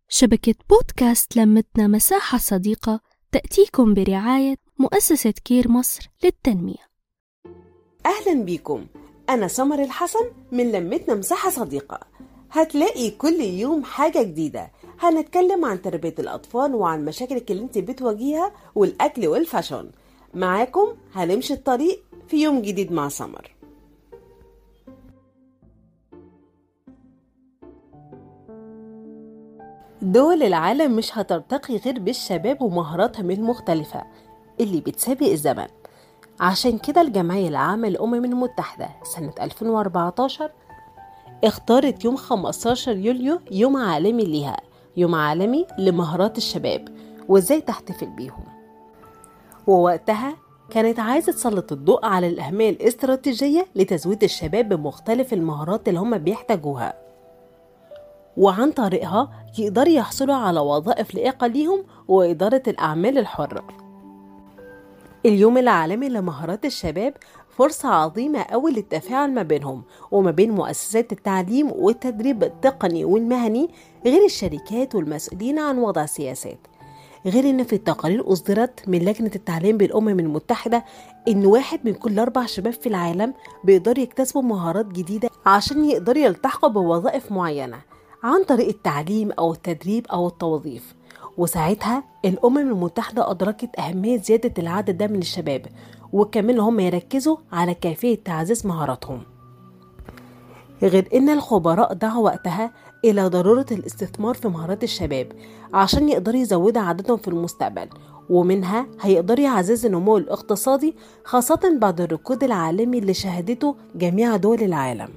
شبكة بودكاست لمتنا مساحة صديقة تأتيكم برعاية مؤسسة كير مصر للتنمية أهلا بيكم أنا سمر الحسن من لمتنا مساحة صديقة هتلاقي كل يوم حاجة جديدة هنتكلم عن تربية الأطفال وعن مشاكلك اللي انت بتواجهها والأكل والفاشون معاكم هنمشي الطريق في يوم جديد مع سمر دول العالم مش هترتقي غير بالشباب ومهاراتهم المختلفة اللي بتسابق الزمن عشان كده الجمعية العامة للأمم المتحدة سنة 2014 اختارت يوم 15 يوليو يوم عالمي ليها يوم عالمي لمهارات الشباب وازاي تحتفل بيهم ووقتها كانت عايزة تسلط الضوء على الأهمية الاستراتيجية لتزويد الشباب بمختلف المهارات اللي هم بيحتاجوها وعن طريقها يقدروا يحصلوا على وظائف لائقة ليهم وإدارة الأعمال الحرة اليوم العالمي لمهارات الشباب فرصة عظيمة أوي للتفاعل ما بينهم وما بين مؤسسات التعليم والتدريب التقني والمهني غير الشركات والمسؤولين عن وضع سياسات غير ان في التقارير اصدرت من لجنه التعليم بالامم المتحده ان واحد من كل اربع شباب في العالم بيقدروا يكتسبوا مهارات جديده عشان يقدروا يلتحقوا بوظائف معينه عن طريق التعليم او التدريب او التوظيف وساعتها الامم المتحده ادركت اهميه زياده العدد ده من الشباب وكمان هم يركزوا على كيفيه تعزيز مهاراتهم غير ان الخبراء دعوا وقتها الى ضروره الاستثمار في مهارات الشباب عشان يقدروا يزودوا عددهم في المستقبل ومنها هيقدروا يعززوا النمو الاقتصادي خاصة بعد الركود العالمي اللي شهدته جميع دول العالم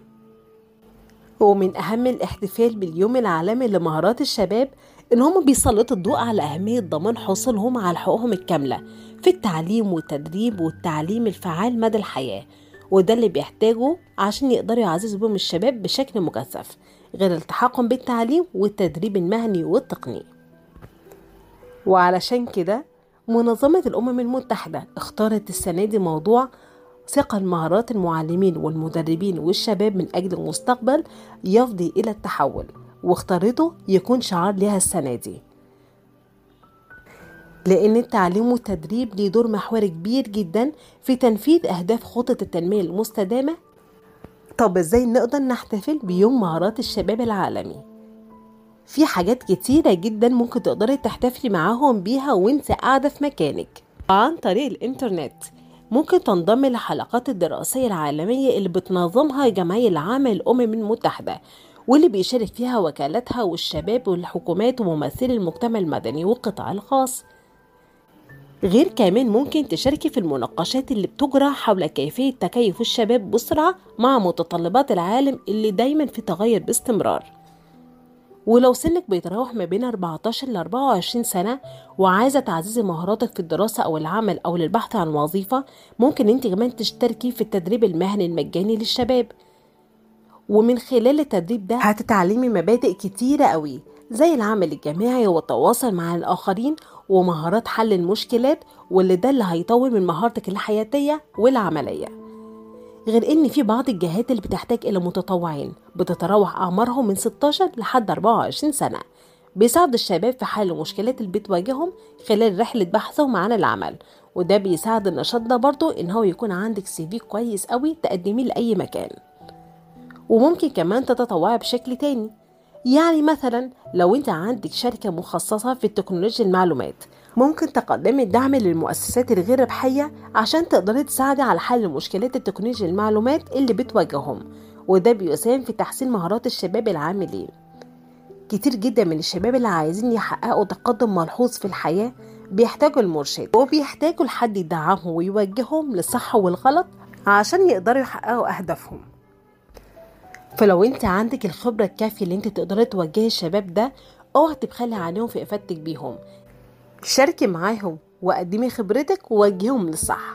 ومن أهم الاحتفال باليوم العالمي لمهارات الشباب إن هم بيسلطوا الضوء على أهمية ضمان حصولهم على حقوقهم الكاملة في التعليم والتدريب والتعليم الفعال مدى الحياة وده اللي بيحتاجوا عشان يقدروا يعززوا بهم الشباب بشكل مكثف غير التحقهم بالتعليم والتدريب المهني والتقني وعلشان كده منظمة الأمم المتحدة اختارت السنة دي موضوع ثقل مهارات المعلمين والمدربين والشباب من أجل المستقبل يفضي إلى التحول واختارته يكون شعار لها السنة دي لأن التعليم والتدريب ليه دور محوري كبير جدا في تنفيذ أهداف خطة التنمية المستدامة طب ازاي نقدر نحتفل بيوم مهارات الشباب العالمي في حاجات كتيرة جدا ممكن تقدري تحتفلي معاهم بيها وانت قاعدة في مكانك عن طريق الانترنت ممكن تنضم لحلقات الدراسية العالمية اللي بتنظمها الجمعية العامة للأمم المتحدة واللي بيشارك فيها وكالاتها والشباب والحكومات وممثلي المجتمع المدني والقطاع الخاص غير كمان ممكن تشاركي في المناقشات اللي بتجرى حول كيفية تكيف الشباب بسرعة مع متطلبات العالم اللي دايما في تغير باستمرار ولو سنك بيتراوح ما بين 14 ل 24 سنة وعايزة تعززي مهاراتك في الدراسة أو العمل أو للبحث عن وظيفة ممكن انت كمان تشتركي في التدريب المهني المجاني للشباب ومن خلال التدريب ده هتتعلمي مبادئ كتيرة قوي زي العمل الجماعي والتواصل مع الآخرين ومهارات حل المشكلات واللي ده اللي هيطور من مهارتك الحياتية والعملية غير ان في بعض الجهات اللي بتحتاج الى متطوعين بتتراوح اعمارهم من 16 لحد 24 سنة بيساعد الشباب في حل المشكلات اللي بتواجههم خلال رحلة بحثهم عن العمل وده بيساعد النشاط ده برضو ان هو يكون عندك سي في كويس قوي تقدميه لأي مكان وممكن كمان تتطوعي بشكل تاني يعني مثلا لو انت عندك شركة مخصصة في التكنولوجيا المعلومات ممكن تقدمي الدعم للمؤسسات الغير ربحية عشان تقدري تساعدي على حل مشكلات التكنولوجيا المعلومات اللي بتواجههم وده بيساهم في تحسين مهارات الشباب العاملين كتير جدا من الشباب اللي عايزين يحققوا تقدم ملحوظ في الحياة بيحتاجوا المرشد وبيحتاجوا لحد يدعمهم ويوجههم للصح والغلط عشان يقدروا يحققوا أهدافهم فلو انت عندك الخبرة الكافية اللي انت تقدري توجهي الشباب ده اوعي تبخلي عليهم في افادتك بيهم شاركي معاهم وقدمي خبرتك ووجههم للصح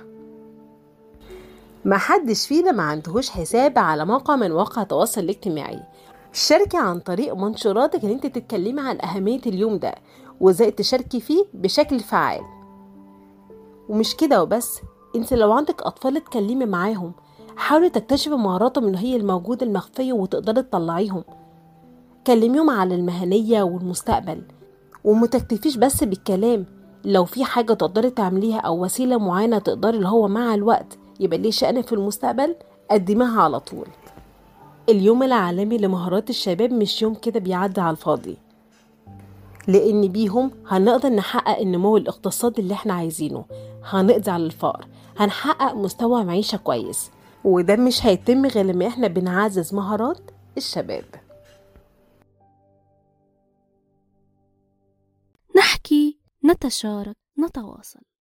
محدش فينا ما عندهوش حساب على موقع من مواقع التواصل الاجتماعي شاركي عن طريق منشوراتك ان انت تتكلمي عن اهمية اليوم ده وازاي تشاركي فيه بشكل فعال ومش كده وبس انت لو عندك اطفال اتكلمي معاهم حاولي تكتشفي مهاراتهم اللي هي الموجودة المخفية وتقدري تطلعيهم كلميهم على المهنية والمستقبل ومتكتفيش بس بالكلام لو في حاجة تقدري تعمليها أو وسيلة معينة تقدري اللي هو مع الوقت يبقى ليه شأن في المستقبل قدميها على طول اليوم العالمي لمهارات الشباب مش يوم كده بيعدي على الفاضي لأن بيهم هنقدر نحقق النمو الاقتصادي اللي احنا عايزينه هنقضي على الفقر هنحقق مستوى معيشة كويس وده مش هيتم غير لما احنا بنعزز مهارات الشباب نحكي نتشارك نتواصل